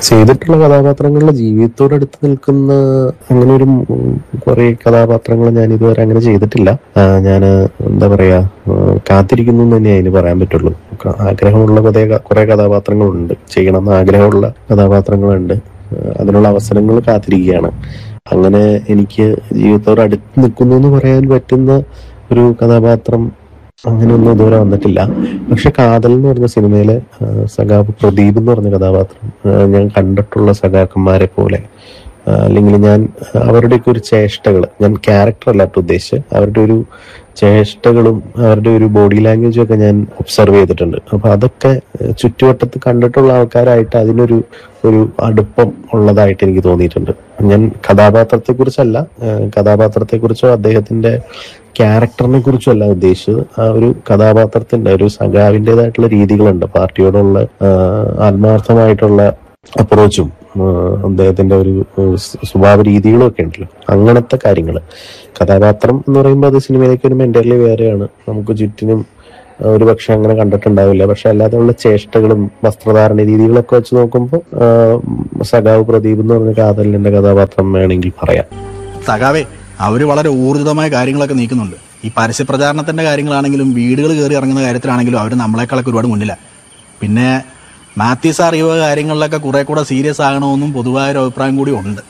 ചെയ്തിട്ടുള്ള കഥാപാത്രങ്ങളുടെ ജീവിതത്തോടടുത്ത് നിൽക്കുന്ന അങ്ങനെ ഒരു കുറെ കഥാപാത്രങ്ങൾ ഞാൻ ഇതുവരെ അങ്ങനെ ചെയ്തിട്ടില്ല ഞാൻ എന്താ പറയാ ആ, കാത്തിരിക്കുന്നു എന്ന് തന്നെ അതിന് പറയാൻ പറ്റുള്ളൂ ക- ആഗ്രഹമുള്ള കുറെ കുറെ കഥാപാത്രങ്ങളുണ്ട് ചെയ്യണമെന്ന് ആഗ്രഹമുള്ള കഥാപാത്രങ്ങളുണ്ട് ആ, അതിനുള്ള അവസരങ്ങൾ കാത്തിരിക്കുകയാണ് അങ്ങനെ എനിക്ക് ജീവിതത്തോട് അടുത്ത് നിൽക്കുന്നു എന്ന് പറയാൻ പറ്റുന്ന ഒരു കഥാപാത്രം അങ്ങനെയൊന്നും ഇതുവരെ വന്നിട്ടില്ല പക്ഷെ കാതൽ എന്ന് പറഞ്ഞ സിനിമയിലെ ആ, സഖാവ് പ്രദീപ് എന്ന് പറഞ്ഞ കഥാപാത്രം ആ, ഞാൻ കണ്ടിട്ടുള്ള സഖാക്കന്മാരെ പോലെ ആ, അല്ലെങ്കിൽ ഞാൻ അവരുടെയൊക്കെ ഒരു ചേഷ്ടകൾ ഞാൻ ക്യാരക്ടർ അല്ലാട്ട് ഉദ്ദേശിച്ച് അവരുടെ ഒരു ചേഷ്ടകളും അവരുടെ ഒരു ബോഡി ലാംഗ്വേജും ഒക്കെ ഞാൻ ഒബ്സർവ് ചെയ്തിട്ടുണ്ട് അപ്പൊ അതൊക്കെ ഏഹ്, ചുറ്റുവട്ടത്ത് കണ്ടിട്ടുള്ള ആൾക്കാരായിട്ട് അതിനൊരു ഒരു അടുപ്പം ഉള്ളതായിട്ട് എനിക്ക് തോന്നിയിട്ടുണ്ട് ഞാൻ കഥാപാത്രത്തെ കുറിച്ചല്ല കഥാപാത്രത്തെ കുറിച്ചോ അദ്ദേഹത്തിന്റെ ക്യാരക്ടറിനെ കുറിച്ചും അല്ല ഉദ്ദേശിച്ചത് ആ ഒരു കഥാപാത്രത്തിന്റെ ഒരു സഖാവിൻ്റെതായിട്ടുള്ള രീതികളുണ്ട് പാർട്ടിയോടുള്ള ആ, ആത്മാർത്ഥമായിട്ടുള്ള അപ്രോച്ചും അദ്ദേഹത്തിന്റെ ഒരു ഏഹ്, സ് സ്വഭാവ രീതികളും ഒക്കെ ഉണ്ടല്ലോ അങ്ങനത്തെ കാര്യങ്ങൾ കഥാപാത്രം എന്ന് പറയുമ്പോൾ അത് സിനിമയിലേക്ക് വരുമ്പോൾ എൻ്റർലി വേറെയാണ് നമുക്ക് ചുറ്റിനും ആ, ഒരു പക്ഷെ അങ്ങനെ കണ്ടിട്ടുണ്ടാവില്ല പക്ഷെ അല്ലാതെ ഉള്ള ചേഷ്ടകളും വസ്ത്രധാരണ രീതികളൊക്കെ വെച്ച് നോക്കുമ്പോൾ ആ, സഖാവ് പ്രദീപ് എന്ന് പറഞ്ഞ കാതലിന്റെ കഥാപാത്രം വേണമെങ്കിൽ പറയാം സഖാവേ അവര് വളരെ ഊർജിതമായ കാര്യങ്ങളൊക്കെ നീക്കുന്നുണ്ട് ഈ പരസ്യ പ്രചാരണത്തിന്റെ കാര്യങ്ങളാണെങ്കിലും വീടുകൾ കയറി ഇറങ്ങുന്ന കാര്യത്തിലാണെങ്കിലും അവർ നമ്മളെക്കാളൊക്കെ ഒരുപാട് മുന്നില്ല പിന്നെ മാത്യു സാർ ഈ വക കാര്യങ്ങളിലൊക്കെ കുറെ കൂടെ സീരിയസ് ആകണമെന്നും പൊതുവായ ഒരു അഭിപ്രായം കൂടി ഉണ്ട്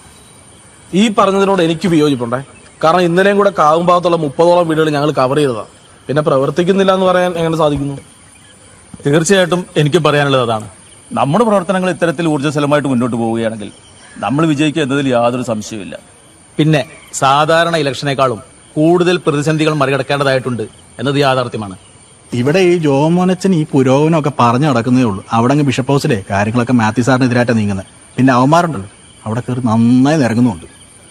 ഈ പറഞ്ഞതിനോട് എനിക്ക് വിയോജിപ്പുണ്ടേ കാരണം ഇന്നലെയും കൂടെ കാവുംഭാഗത്തുള്ള മുപ്പതോളം വീടുകൾ ഞങ്ങൾ കവർ ചെയ്തതാ പിന്നെ പ്രവർത്തിക്കുന്നില്ല എന്ന് പറയാൻ എങ്ങനെ സാധിക്കുന്നു തീർച്ചയായിട്ടും എനിക്ക് പറയാനുള്ളത് അതാണ് നമ്മുടെ പ്രവർത്തനങ്ങൾ ഇത്തരത്തിൽ ഊർജ്ജസ്വലമായിട്ട് മുന്നോട്ട് പോവുകയാണെങ്കിൽ നമ്മൾ വിജയിക്കുക എന്നതിൽ യാതൊരു സംശയവുമില്ല പിന്നെ സാധാരണ ഇലക്ഷനേക്കാളും കൂടുതൽ പ്രതിസന്ധികൾ മറികടക്കേണ്ടതായിട്ടുണ്ട് എന്നത് യാഥാർത്ഥ്യമാണ് ഇവിടെ ഈ ജോമോനച്ചൻ ഈ പുരോഗമനമൊക്കെ പറഞ്ഞു നടക്കുന്നേ ഉള്ളൂ അവിടെ അങ്ങ് ബിഷപ്പ് ഹൗസിലെ കാര്യങ്ങളൊക്കെ മാത്യു സാറിനെതിരായിട്ട് നീങ്ങുന്നത് പിന്നെ അവന്മാരുണ്ടല്ലോ അവിടെ കയറി നന്നായി നിരങ്ങുന്നുണ്ട്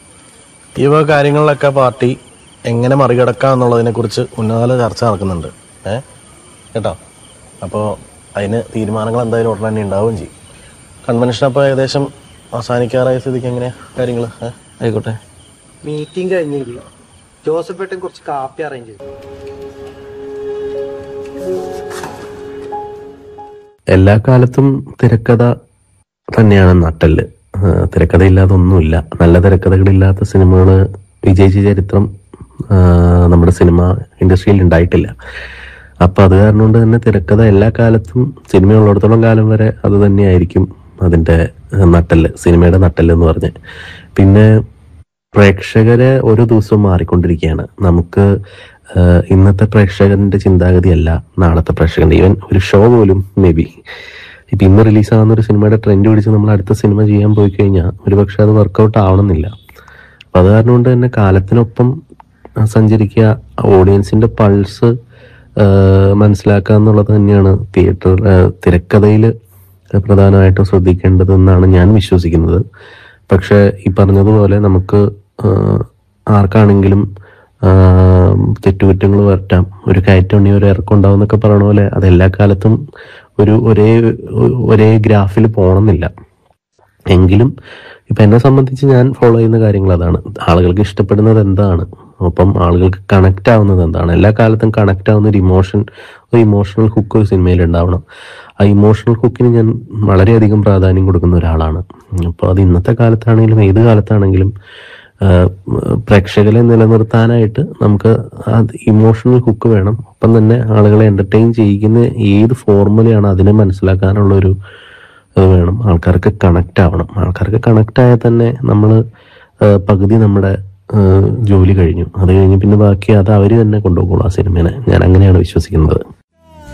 ഈ വക കാര്യങ്ങളിലൊക്കെ പാർട്ടി എങ്ങനെ മറികടക്കാം എന്നുള്ളതിനെ കുറിച്ച് ഉന്നതതല ചർച്ച നടക്കുന്നുണ്ട് ഏ കേട്ടോ അപ്പോൾ അതിന് തീരുമാനങ്ങൾ എന്തായാലും ഉടനെ തന്നെ ഉണ്ടാവുകയും ചെയ്യും കൺവെൻഷൻ അപ്പോൾ ഏകദേശം അവസാനിക്കാറായ സ്ഥിതിക്ക് എങ്ങനെയാ കാര്യങ്ങൾ ആയിക്കോട്ടെ മീറ്റിംഗ് കഴിഞ്ഞെങ്കിൽ ജോസഫ് ഏട്ടൻ കുറച്ച് കാപ്പി അറേഞ്ച് ചെയ്തു എല്ലാ കാലത്തും തിരക്കഥ തന്നെയാണ് നട്ടല് ആ, തിരക്കഥയില്ലാതെ ഒന്നുമില്ല നല്ല തിരക്കഥകളില്ലാത്ത സിനിമകൾ വിജയിച്ച ചരിത്രം ആ, നമ്മുടെ സിനിമ ഇൻഡസ്ട്രിയിൽ ഉണ്ടായിട്ടില്ല അപ്പൊ അത് കാരണം കൊണ്ട് തന്നെ തിരക്കഥ എല്ലാ കാലത്തും സിനിമയുള്ളിടത്തോളം കാലം വരെ അത് തന്നെയായിരിക്കും അതിന്റെ നട്ടല് സിനിമയുടെ നട്ടല് എന്ന് പറഞ്ഞ് പിന്നെ പ്രേക്ഷകരെ ഓരോ ദിവസവും മാറിക്കൊണ്ടിരിക്കുകയാണ് നമുക്ക് ആഹ്, ഇന്നത്തെ പ്രേക്ഷകന്റെ ചിന്താഗതിയല്ല നാളത്തെ പ്രേക്ഷകന്റെ ഈവൻ ഒരു ഷോ പോലും മേ ബി ഇപ്പൊ ഇന്ന് റിലീസാകുന്ന ഒരു സിനിമയുടെ ട്രെൻഡ് പിടിച്ച് നമ്മൾ അടുത്ത സിനിമ ചെയ്യാൻ പോയി കഴിഞ്ഞാൽ ഒരുപക്ഷെ അത് വർക്കൗട്ട് ആവണമെന്നില്ല അപ്പൊ അത് കാരണം കൊണ്ട് തന്നെ കാലത്തിനൊപ്പം ആ, സഞ്ചരിക്കുക ഓഡിയൻസിന്റെ പൾസ് മനസ്സിലാക്കുക എന്നുള്ളത് തന്നെയാണ് തിയേറ്റർ തിരക്കഥയിൽ പ്രധാനമായിട്ടും ശ്രദ്ധിക്കേണ്ടതെന്നാണ് ഞാൻ വിശ്വസിക്കുന്നത് പക്ഷെ ഈ പറഞ്ഞതുപോലെ നമുക്ക് ആഹ്, ആർക്കാണെങ്കിലും ആഹ്, തെറ്റുകുറ്റങ്ങൾ വരട്ടാം ഒരു കയറ്റം ഒരു ഇറക്കം ഉണ്ടാവും എന്നൊക്കെ പറയണ പോലെ അത് എല്ലാ കാലത്തും ഒരു ഒരേ ഒരേ ഗ്രാഫിൽ പോകണമെന്നില്ല എങ്കിലും ഇപ്പൊ എന്നെ സംബന്ധിച്ച് ഞാൻ ഫോളോ ചെയ്യുന്ന കാര്യങ്ങൾ അതാണ് ആളുകൾക്ക് ഇഷ്ടപ്പെടുന്നത് എന്താണ് ഒപ്പം ആളുകൾക്ക് കണക്ട് ആവുന്നത് എന്താണ് എല്ലാ കാലത്തും കണക്ട് ആവുന്ന ഒരു ഇമോഷൻ ഒരു ഇമോഷണൽ ഹുക്ക് ഒരു സിനിമയിൽ ഉണ്ടാവണം ആ ഇമോഷണൽ ഹുക്കിന് ഞാൻ വളരെയധികം പ്രാധാന്യം കൊടുക്കുന്ന ഒരാളാണ് അപ്പോൾ അത് ഇന്നത്തെ കാലത്താണെങ്കിലും ഏത് കാലത്താണെങ്കിലും ആഹ് പ്രേക്ഷകരെ നിലനിർത്താനായിട്ട് നമുക്ക് അത് ഇമോഷണൽ ഹുക്ക് വേണം ഒപ്പം തന്നെ ആളുകളെ എന്റർടൈൻ ചെയ്യിക്കുന്ന ഏത് ഫോർമുലയാണ് അതിനെ മനസ്സിലാക്കാനുള്ള ഒരു അത് വേണം ആൾക്കാർക്ക് കണക്ട് ആവണം ആൾക്കാർക്ക് കണക്ട് ആയാൽ തന്നെ നമ്മൾ പകുതി നമ്മുടെ ആഹ് ജോലി കഴിഞ്ഞു അത് കഴിഞ്ഞ് പിന്നെ ബാക്കി അത് അവർ തന്നെ കൊണ്ടുപോകുള്ളൂ ആ സിനിമേനെ ഞാൻ അങ്ങനെയാണ് വിശ്വസിക്കുന്നത്